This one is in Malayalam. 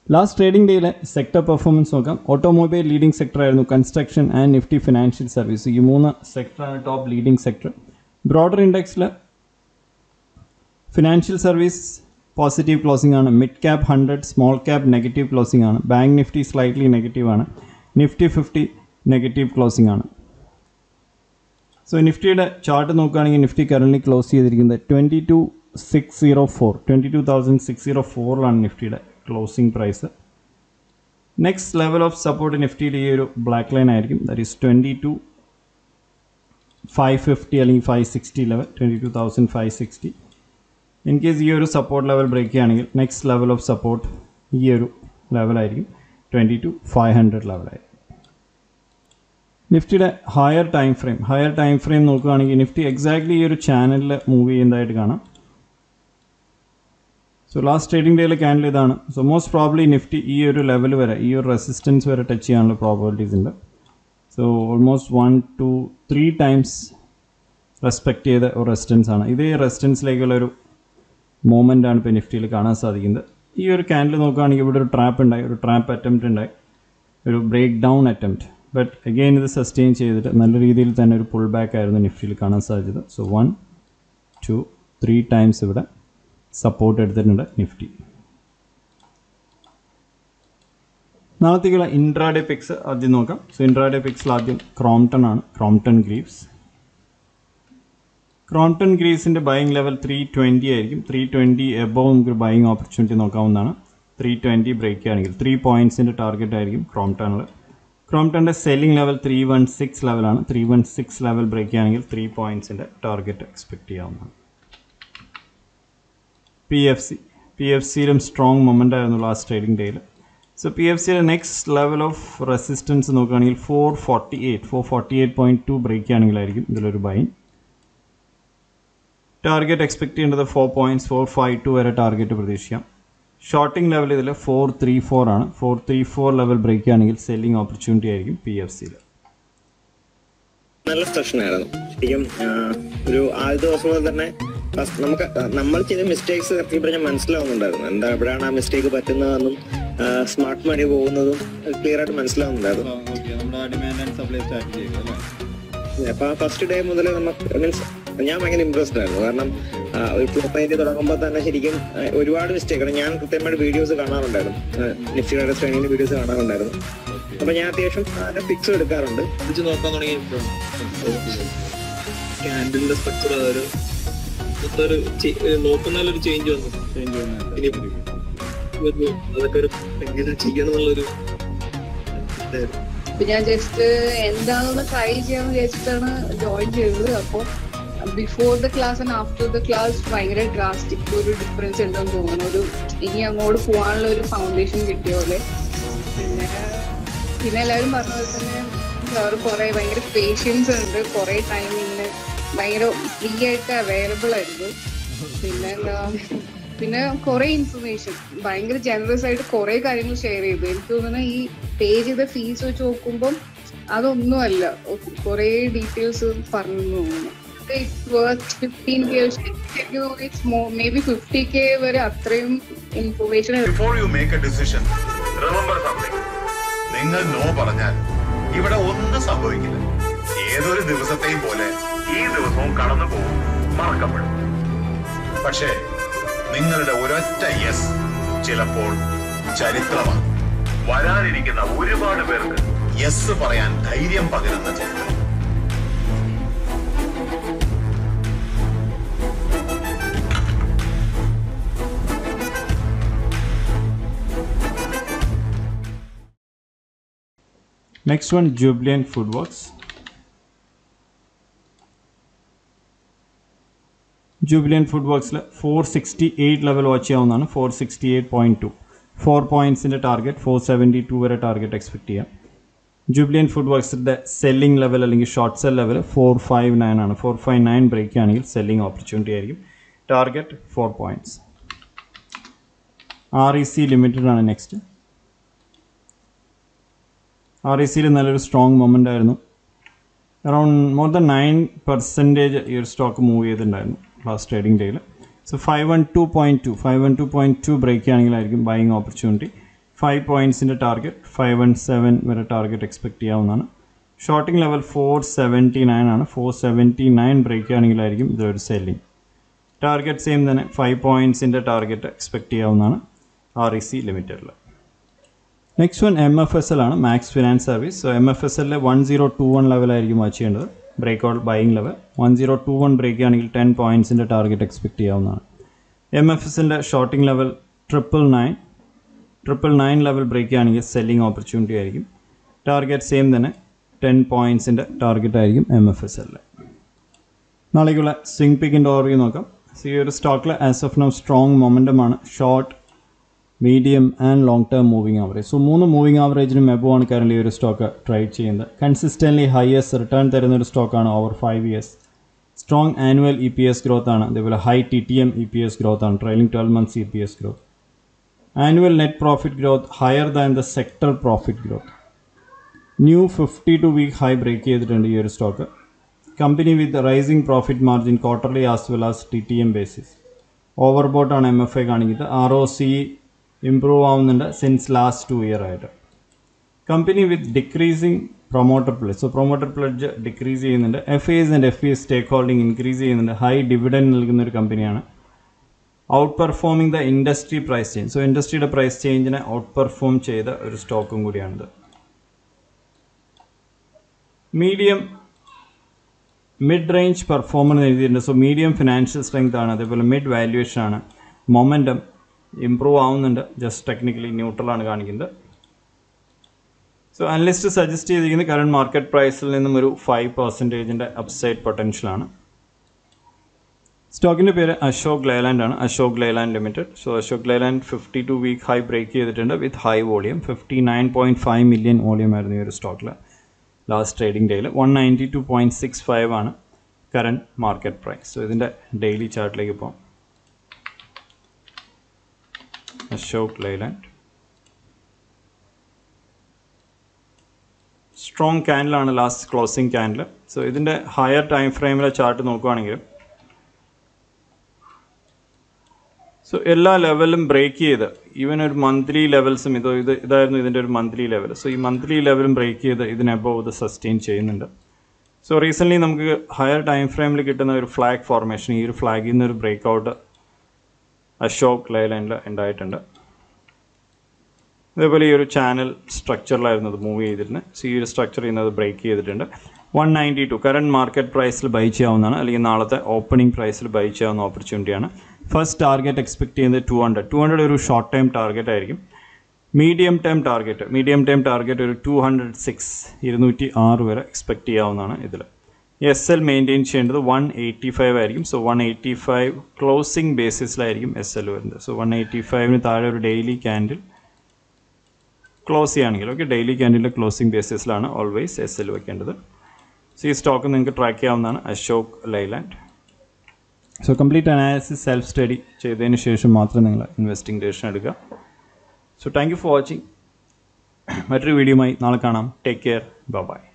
ലാസ്റ്റ് ട്രേഡിംഗ് ഡേയിലെ സെക്ടർ പെർഫോമൻസ് നോക്കാം ഓട്ടോമൊബൈൽ ലീഡിംഗ് സെക്ടർ ആയിരുന്നു construction and Nifty financial service ഈ മൂന്ന് സെക്ടറാണ് ടോപ്പ് ലീഡിംഗ് സെക്ടർ ബ്രോഡർ ഇൻഡെക്സിൽ ഫിനാൻഷ്യൽ സർവീസ് പോസിറ്റീവ് ക്ലോസിംഗ് ആണ് mid cap hundred small cap negative closing ആണ് ബാങ്ക് നിഫ്റ്റി സ്ലൈറ്റ്ലി നെഗറ്റീവ് ആണ് നിഫ്റ്റി ഫിഫ്റ്റി നെഗറ്റീവ് ക്ലോസിംഗ് ആണ് സോ നിഫ്റ്റിയുടെ ചാർട്ട് നോക്കുകയാണെങ്കിൽ നിഫ്റ്റി കറൻലി ക്ലോസ് ചെയ്തിരിക്കുന്നത് twenty two six zero four twenty two thousand six zero ഫോറിലാണ് നിഫ്റ്റിയുടെ closing price next level of support നിഫ്റ്റിയിൽ ഈ ഒരു ബ്ലാക്ക് ലൈൻ ആയിരിക്കും that is twenty two five fifty അല്ലെങ്കിൽ five sixty level twenty two thousand five sixty in case ഈ ഒരു സപ്പോർട്ട് ലെവൽ ബ്രേക്ക് ചെയ്യുകയാണെങ്കിൽ നെക്സ്റ്റ് ലെവൽ ഓഫ് സപ്പോർട്ട് ഈ ഒരു ലെവലായിരിക്കും ട്വൻറ്റി ടു ഫൈവ് ഹൺഡ്രഡ് ലെവലായിരിക്കും നിഫ്റ്റിയുടെ higher time frame higher time frame നോക്കുകയാണെങ്കിൽ നിഫ്റ്റി എക്സാക്ട്ലി ഈ ഒരു ചാനലിൽ മൂവ് ചെയ്യുന്നതായിട്ട് കാണാം സോ ലാസ്റ്റ് ട്രേഡിംഗ് ഡേയിൽ ക്യാൻഡിൽ ഇതാണ് സോ മോസ്റ്റ് പ്രോബ്ലി നിഫ്റ്റി ഈ ഒരു ലെവൽ വരെ ഈ ഒരു റെസിസ്റ്റൻസ് വരെ ടച്ച് ചെയ്യാനുള്ള പ്രോബിലിറ്റീസ് ഉണ്ട് so almost one two three times respect ചെയ്ത ഒരു റെസിസ്റ്റൻസ് ആണ് ഇതേ റെസിസ്റ്റൻസിലേക്കുള്ള ഒരു മൂവ്മെൻ്റ് ആണ് ഇപ്പോൾ നിഫ്റ്റിയിൽ കാണാൻ സാധിക്കുന്നത് ഈ ഒരു ക്യാൻഡിൽ നോക്കുകയാണെങ്കിൽ ഇവിടെ ഒരു ട്രാപ്പ് ഉണ്ടായി ഒരു ട്രാപ്പ് അറ്റംപ്റ്റ് ഉണ്ടായി ഒരു break down attempt but again ഇത് സസ്റ്റെയിൻ ചെയ്തിട്ട് നല്ല രീതിയിൽ തന്നെ ഒരു പുൾ ബാക്ക് ആയിരുന്നു നിഫ്റ്റിയിൽ കാണാൻ സാധിച്ചത് so one two three times ഇവിടെ സപ്പോർട്ട് എടുത്തിട്ടുണ്ട് നിഫ്റ്റി നാളത്തേക്കുള്ള ഇൻട്രാഡേ പിക്സ് ആദ്യം നോക്കാം സോ ഇൻട്രാഡേ പിക്സിൽ ആദ്യം ക്രോംടൺ ആണ് ക്രോംടൺ ഗ്രീവ്സ് ക്രോംടൺ ഗ്രീവ്സിൻ്റെ ബൈങ് ലെവൽ ത്രീ ട്വൻറ്റി ആയിരിക്കും ത്രീ ട്വൻറ്റി എബോവ് നമുക്ക് ബൈങ് ഓപ്പർച്യൂണിറ്റി നോക്കാവുന്നതാണ് ത്രീ ട്വൻറ്റി ബ്രേക്ക് ആണെങ്കിൽ ത്രീ പോയിൻറ്റ്സിൻ്റെ ടാർഗറ്റ് ആയിരിക്കും ക്രോംടണിൽ ക്രോംടണിൻ്റെ selling level three one six ലെവലാണ് three one six level break ആണെങ്കിൽ ത്രീ പോയിൻറ്റ്സിൻ്റെ ടാർഗറ്റ് എക്സ്പെക്ട് ചെയ്യാവുന്നതാണ് P F C P F സിയിലും സ്ട്രോങ് മൊമെൻ്റ് ആയിരുന്നു ലാസ്റ്റ് ട്രേഡിംഗ് ഡേയിൽ സോ പി എഫ് സിയുടെ നെക്സ്റ്റ് ലെവൽ ഓഫ് റെസിസ്റ്റൻസ് നോക്കുകയാണെങ്കിൽ four forty eight four forty eight point two break ആണെങ്കിലായിരിക്കും ഇതിലൊരു ബൈൻ ടാർഗറ്റ് എക്സ്പെക്ട് ചെയ്യേണ്ടത് four points four five two വരെ ടാർഗറ്റ് പ്രതീക്ഷിക്കാം ഷോർട്ടിംഗ് ലെവൽ ഇതിൽ ഫോർ ത്രീ ഫോർ ആണ് four three four level break ആണെങ്കിൽ സെല്ലിംഗ് ഓപ്പർച്യൂണിറ്റി ആയിരിക്കും പി എഫ് സിയിൽ നല്ല സെഷൻ ആയിരുന്നു ശരിക്കും ആ, ഒരു ആദ്യ ദിവസം മുതൽ തന്നെ ഫസ്റ്റ് നമുക്ക് നമ്മൾ ചെയ്ത മിസ്റ്റേക്സ് സത്യം പറഞ്ഞാൽ മനസ്സിലാവുന്നുണ്ടായിരുന്നു എന്താ എവിടെയാണ് ആ മിസ്റ്റേക്ക് പറ്റുന്നതെന്നും സ്മാർട്ട് മണി പോകുന്നതും ക്ലിയർ ആയിട്ട് മനസ്സിലാവുന്നുണ്ടായിരുന്നു നമ്മുടെ ഡിമാൻഡ് ആൻഡ് സപ്ലൈ സ്ട്രാറ്റജി അപ്പൊ ആ ഫസ്റ്റ് ഡേ മുതൽ നമുക്ക് മീൻസ് ഞാൻ ഭയങ്കര ഇമ്പ്രസ്ഡ് ആയിരുന്നു കാരണം ആ, ഒരു ഫ്ലോപ്പ് ആയിട്ട് തുടങ്ങുമ്പോൾ തന്നെ ശരിക്കും ആ, ഒരുപാട് മിസ്റ്റേക്ക് ഞാൻ കൃത്യമായിട്ട് വീഡിയോസ് കാണാറുണ്ടായിരുന്നു നിഫ്റ്റിയുടെ ട്രെയിനിങ്ങിന്റെ വീഡിയോസ് കാണാറുണ്ടായിരുന്നു അപ്പൊ ഞാൻ അത്യാവശ്യം പിക്സ് എടുക്കാറുണ്ട് വെച്ച് നോക്കാൻ തുടങ്ങിയപ്പോഴാണ് ക്യാൻഡിലിന്റെ സ്ട്രക്ചർ അതൊരു മൊത്തം ഒരു ചെ- ഒരു നോക്കുന്നതിലൊരു ചേഞ്ച് വന്നു ചേഞ്ച് ഇനി ഒരു അതൊക്കെ ഒരു എങ്ങനെ ചെയ്യണം എന്നുള്ളൊരു ഇതായിരുന്നു. അപ്പൊ ഞാൻ ജസ്റ്റ് എന്താണെന്ന് ട്രൈ ചെയ്യാന്ന് വിചാരിച്ചിട്ടാണ് ജോയിൻ ചെയ്തത് അപ്പോൾ before the class and after the class ഭയങ്കര ഡ്രാസ്റ്റിക് ഒരു ഡിഫറൻസ് ഉണ്ടെന്ന് തോന്നുന്നു ഒരു ഇനി അങ്ങോട്ട് പോകാനുള്ള ഒരു ഫൗണ്ടേഷൻ കിട്ടിയ പോലെ പിന്നെ പിന്നെ എല്ലാവരും പറഞ്ഞ പോലെ തന്നെ സാറ് കുറെ ഭയങ്കര പേഷ്യൻസ് ഉണ്ട് കുറെ ടൈം ഇങ്ങനെ ഭയങ്കര ഫ്രീ ആയിട്ട് അവൈലബിൾ ആയിരുന്നു പിന്നെ എന്താ പിന്നെ കുറെ ഇൻഫർമേഷൻ ഭയങ്കര ജനറസ് ആയിട്ട് കുറെ കാര്യങ്ങൾ ഷെയർ ചെയ്തു എനിക്ക് തോന്നുന്നു ഈ പേ ചെയ്ത ഫീസ് വെച്ച് നോക്കുമ്പോൾ അതൊന്നും അല്ല കുറെ ഡീറ്റെയിൽസ് പറഞ്ഞു തോന്നുന്നു fifteen may be fifty K വരെ അത്രയും information before you make a decision remember something നിങ്ങൾ നോ പറഞ്ഞാൽ ഇവിടെ ഒന്നും സംഭവിക്കില്ല ഏതൊരു ദിവസത്തെയും പോലെ ഈ ദിവസവും കടന്നു പോകും മറക്കപ്പെടും പക്ഷേ നിങ്ങളുടെ ഒരൊറ്റ യെസ് ചിലപ്പോൾ ചരിത്രമാണ് വരാനിരിക്കുന്ന ഒരുപാട് പേർക്ക് യെസ് പറയാൻ ധൈര്യം പകരുന്ന ചരിത്രം next one Jubilant Food Works Jubilant Food വർക്ക്സിൽ four sixty eight level watch ചെയ്യാവുന്നതാണ് four sixty eight point two four പോയിൻറ്റ്സിൻ്റെ ടാർഗറ്റ് ഫോർ സെവൻറ്റി ടു വരെ ടാർഗറ്റ് എക്സ്പെക്ട് ചെയ്യാം ജൂബിലിയൻ ഫുഡ് വർക്ക്സിൻ്റെ സെല്ലിംഗ് ലെവൽ അല്ലെങ്കിൽ short sell level four five nine ആണ് ഫോർ ഫൈവ് നയൻ ബ്രേക്ക് ആണെങ്കിൽ സെല്ലിംഗ് ഓപ്പർച്യൂണിറ്റി ആയിരിക്കും target four points R E C limited ആണ് നെക്സ്റ്റ് ആർ ഇ സിയിൽ നല്ലൊരു സ്ട്രോങ് മൊമെൻ്റ് ആയിരുന്നു around more than nine percentage ഈ ഒരു സ്റ്റോക്ക് മൂവ് ചെയ്തിട്ടുണ്ടായിരുന്നു ലാസ്റ്റ് ട്രേഡിംഗ് ഡേയിൽ so five one two point two five one two point two break ആണെങ്കിലായിരിക്കും ബൈയിങ് ഓപ്പർച്യൂണിറ്റി ഫൈവ് പോയിൻറ്റ്സിൻ്റെ ടാർഗറ്റ് ഫൈവ് വൺ സെവൻ വരെ ടാർഗറ്റ് എക്സ്പെക്ട് ചെയ്യാവുന്നതാണ് shorting level four seventy nine ആണ് ഫോർ സെവൻറ്റി നയൻ ബ്രേക്ക് ആണെങ്കിലായിരിക്കും ഇതൊരു സെല്ലിംഗ് ടാർഗറ്റ് സെയിം തന്നെ ഫൈവ് പോയിൻറ്റ്സിൻ്റെ ടാർഗറ്റ് എക്സ്പെക്ട് ചെയ്യാവുന്നതാണ് ആർ ഇ സി ലിമിറ്റഡിൽ next one M F S L ആണ് max Finance service so M F S എല്ലിൽ വൺ സീറോ ടു വൺ ലെവലായിരിക്കും വാച്ച് ചെയ്യേണ്ടത് break out buying level one zero two one break ആണെങ്കിൽ ടെൻ പോയിൻറ്റ്സിൻ്റെ ടാർഗറ്റ് എക്സ്പെക്ട് ചെയ്യാവുന്നതാണ് എം എഫ് എസിൻ്റെ shorting level triple nine triple nine level break ആണെങ്കിൽ സെല്ലിംഗ് ഓപ്പർച്യൂണിറ്റി ആയിരിക്കും ടാർഗറ്റ് സെയിം തന്നെ ടെൻ പോയിൻറ്റ്സിൻ്റെ ടാർഗറ്റ് ആയിരിക്കും എം എഫ് എസ് എല്ലിൽ നാളേക്കുള്ള സ്വിംഗ് പിക്കിൻ്റെ ഓർവ്യൂ നോക്കാം സോ ഈ ഒരു സ്റ്റോക്കിൽ ആസ് ഓഫ് നൗ സ്ട്രോങ് മൊമെൻറ്റമാണ് short medium and long term moving average so മൂന്ന് മൂവിങ് ആവറേജിനും എബോ ആണ് കറൻലി ഒരു സ്റ്റോക്ക് ട്രേഡ് ചെയ്യുന്നത് കൺസിസ്റ്റൻ്റ്ലി ഹയസ്റ്റ് റിട്ടേൺ തരുന്ന ഒരു സ്റ്റോക്കാണ് over five years strong annual E P S growth ആണ് അതേപോലെ high T T M E P S growth ആണ് trailing twelve months E P S growth annual net profit growth higher than the sector profit growth new fifty two week high break ചെയ്തിട്ടുണ്ട് ഈ ഒരു stock company with rising profit margin quarterly as well as T T M basis ഓവർബോട്ടാണ് എം എഫ് ഐ കാണിക്കുന്നത് ആർ ഒ സി ഇംപ്രൂവ് ആവുന്നുണ്ട് സിൻസ് ലാസ്റ്റ് ടു ഇയർ ആയിട്ട് company with decreasing promoter plus so promoter pledge decrease ചെയ്യുന്നുണ്ട് F S and F S stake holding increase ചെയ്യുന്നുണ്ട് ഹൈ ഡിവിഡൻഡ് നൽകുന്ന ഒരു കമ്പനിയാണ് out performing the industry price change so ഇൻഡസ്ട്രിയുടെ price ചേഞ്ചിനെ ഔട്ട് പെർഫോം ചെയ്ത ഒരു സ്റ്റോക്കും കൂടിയാണിത് മീഡിയം മിഡ് റേഞ്ച് പെർഫോമർ എഴുതിയിട്ടുണ്ട് സോ മീഡിയം ഫിനാൻഷ്യൽ സ്ട്രെങ്ത് ആണ് അതേപോലെ മിഡ് വാല്യുവേഷൻ ആണ് മൊമെൻറ്റം ഇമ്പ്രൂവ് ആവുന്നുണ്ട് ജസ്റ്റ് ടെക്നിക്കലി ന്യൂട്രൽ ആണ് കാണിക്കുന്നത് സോ അനലിസ്റ്റ് സജസ്റ്റ് ചെയ്തിരിക്കുന്നത് കറണ്ട് മാർക്കറ്റ് പ്രൈസിൽ നിന്നും ഒരു ഫൈവ് പെർസെൻറ്റേജിൻ്റെ അപ്സൈഡ് പൊട്ടൻഷ്യലാണ് സ്റ്റോക്കിൻ്റെ പേര് അശോക് ലേലാൻഡ് ആണ് Ashok Leyland limited so Ashok Leyland fifty two week high break ചെയ്തിട്ടുണ്ട് with high volume fifty nine point five million volume ആയിരുന്നു ഈ ഒരു സ്റ്റോക്കിൽ ലാസ്റ്റ് ട്രേഡിംഗ് ഡേയിൽ one ninety two point six five ആണ് കറണ്ട് മാർക്കറ്റ് പ്രൈസ് സോ ഇതിൻ്റെ ഡെയിലി ചാർട്ടിലേക്ക് പോകാം അശോക് ലൈലാൻഡ് സ്ട്രോങ് ക്യാൻഡിലാണ് ലാസ്റ്റ് ക്ലോസിംഗ് ക്യാൻഡിൽ സോ ഇതിൻ്റെ ഹയർ ടൈം ഫ്രെയിമിലെ ചാർട്ട് നോക്കുവാണെങ്കിൽ സോ എല്ലാ ലെവലും ബ്രേക്ക് ചെയ്ത് ഈവൻ ഒരു മന്ത്ലി ലെവൽസും ഇത് ഇത് ഇതായിരുന്നു ഇതിൻ്റെ ഒരു മന്ത്ലി ലെവൽ സോ ഈ മന്ത്ലി ലെവലും ബ്രേക്ക് ചെയ്ത് ഇതിന് അബവ് ഇത് സസ്റ്റെയിൻ ചെയ്യുന്നുണ്ട് സോ റീസെൻ്റ്ലി നമുക്ക് ഹയർ ടൈം ഫ്രെയിമിൽ കിട്ടുന്ന ഒരു ഫ്ലാഗ് ഫോർമേഷൻ ഈ ഒരു ഫ്ലാഗിൽ നിന്ന് ഒരു ബ്രേക്ക് ഔട്ട് അശോക് ലൈലൻഡിൽ ഉണ്ടായിട്ടുണ്ട് അതേപോലെ ഈ ഒരു ചാനൽ സ്ട്രക്ചറിലായിരുന്നു അത് മൂവ് ചെയ്തിരുന്നത് സോ ഈ ഒരു സ്ട്രക്ചർ ചെയ്യുന്നത് ബ്രേക്ക് ചെയ്തിട്ടുണ്ട് one ninety two current market പ്രൈസിൽ ബൈ ചെയ്യാവുന്നതാണ് അല്ലെങ്കിൽ നാളത്തെ ഓപ്പണിംഗ് പ്രൈസിൽ ബൈ ചെയ്യാവുന്ന ഓപ്പർച്യൂണിറ്റിയാണ് ഫസ്റ്റ് ടാർഗറ്റ് എക്സ്പെക്ട് ചെയ്യുന്നത് ടു ഹൺഡ്രഡ് ടു ഹൺഡ്രഡ് ഒരു ഷോർട്ട് ടൈം ടാർഗറ്റ് ആയിരിക്കും medium time target medium time target ഒരു ടു ഹൺഡ്രഡ് സിക്സ് ഇരുന്നൂറ്റി ആറ് വരെ എക്സ്പെക്ട് ചെയ്യാവുന്നതാണ് ഇതിൽ എസ് എൽ മെയിൻറ്റെയിൻ ചെയ്യേണ്ടത് വൺ എയ്റ്റി ഫൈവ് ആയിരിക്കും so one eighty five closing ബേസിസിലായിരിക്കും എസ് എൽ വരുന്നത് സോ വൺ എയ്റ്റി ഫൈവിന് താഴെ ഒരു ഡെയിലി ക്യാൻഡിൽ ക്ലോസ് ചെയ്യുകയാണെങ്കിൽ ഓക്കെ ഡെയിലി ക്യാൻഡിൻ്റെ ക്ലോസിംഗ് ബേസിസിലാണ് ഓൾവേസ് എസ് എൽ വെക്കേണ്ടത് സോ ഈ സ്റ്റോക്ക് നിങ്ങൾക്ക് ട്രാക്ക് ചെയ്യാവുന്നതാണ് Ashok Leyland so complete analysis self study ചെയ്തതിന് ശേഷം മാത്രം നിങ്ങൾ ഇൻവെസ്റ്റിംഗ് ഡിസിഷൻ എടുക്കുക so thank you for watching മറ്റൊരു വീഡിയോയുമായി നാളെ കാണാം ടേക്ക് കെയർ ബൈ